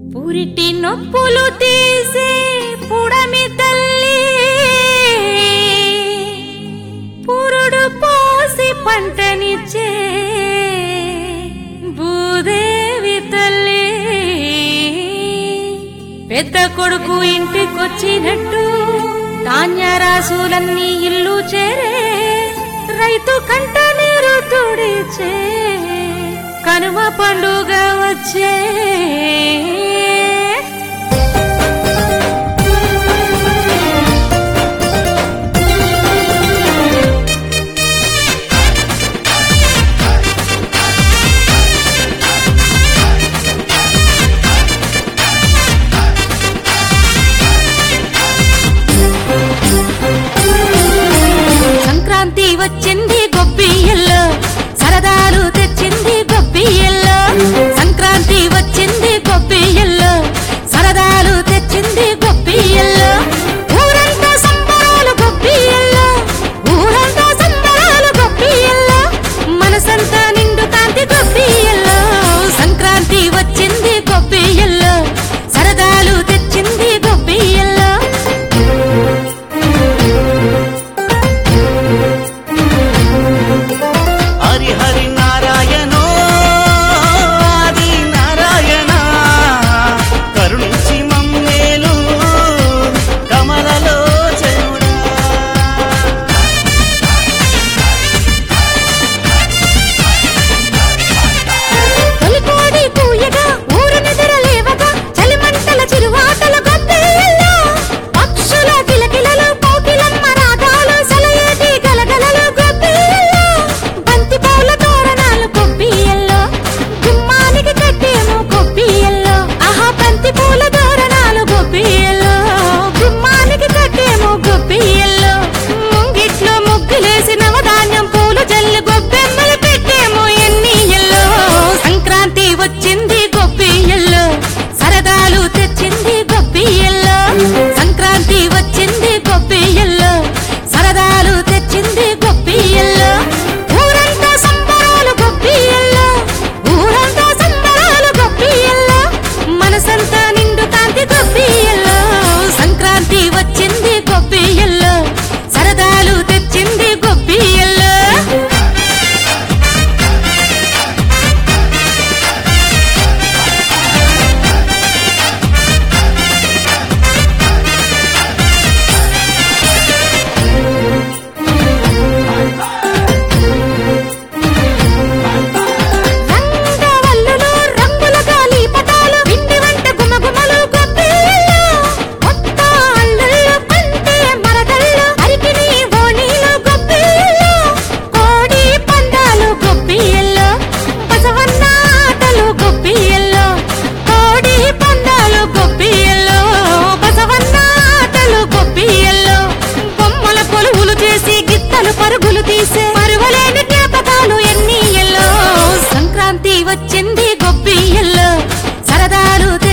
పురిటి నొప్పులు తీసే పుడమి తల్లి పురుడు పోసి పంటనిచ్చే భూదేవి తల్లి పెద్ద కొడుకు ఇంటికొచ్చినట్టు ధాన్యరాశులన్నీ ఇల్లు చేరే రైతు కంట నీరు తుడిచే కనుమ పండుగ వచ్చే సంక్రాంతి వచ్చింది గొప్పియల్లో సరదాలు తెచ్చింది గొప్పియల్లో సంక్రాంతి వచ్చింది గొప్పియల్లో సరదాలు తెచ్చింది గొప్పియల్లో ఊరంతా సంబరాలు గొప్పియల్లో ఊరంతా సంబరాలు గొప్పియల్లో మనసంతా నిండు కాంతి గొప్పియల్లో సంక్రాంతి వచ్చింది గొప్పియల్లో సరదాలు తెచ్చింది గొప్పియల్లో హరి హరి నారాయణో ఆది నారాయణ కరుణించి మమ్మేలు కమలలో చెరుడా తొలికోడి కూయగా ఊరు నిద్రలేవగా చలిమంటల చిరువాటల గొప్పియల్లో పక్షుల కిలకిలలు కోకిలమ్మ రాగాలు సెలయేటి గలగలలు గొప్పియల్లో బంతి పూల తోరణాలు గొప్పియల్లో గుమ్మానికి కట్టేమో గొప్పియల్లో ఆహా బంతి పూల తోరణాలు గొప్పియల్లో గుమ్మానికి కట్టేమో గొప్పియల్లో ముంగిట్లో ముగ్గులేసి నవధాన్యం పూలు జల్లు గొప్పెమ్మలు పెట్టేమో ఎన్ని ఎల్లో సంక్రాంతి వచ్చింది గొప్పియల్లో సరదాలు తెచ్చింది గొప్పియల్లో సంక్రాంతి వచ్చింది గొప్పియల్లో సరదాలు తెచ్చింది గొప్పియల్లో ఊరంతా సంబరాలు గొప్పియల్లో ఊరంతా సంబరాలు గొప్పియల్లో మనసంతా నిండు కాంతి గొప్పియల్లో సంక్రాంతి వచ్చింది గొప్పియల్లో సరదాలు తెచ్చింది గొప్పియల్లో రంగవల్లులు రంగుల గాలి పటాలు పిండి వంట గుమగుమలు గొప్పిళ్ళు కొత్త అల్లుళ్ళు పంటే మరదళ్ళు అరికిని ఓణీలు గొప్పిళ్ళు కోడి పందాలు గొప్పిళ్ళు బసవన్న ఆటలు గొప్పిళ్ళు కోడి పందాలు గొప్పిళ్ళు బసవన్న ఆటలు గొప్పిళ్ళు బొమ్మల కొలువులు చేసి గిత్తలు పరుగులు తీసే పరువలేని జ్ఞాపకాలు ఎన్ని ఎల్లో సంక్రాంతి వచ్చింది గొప్పియల్లో సరదాలు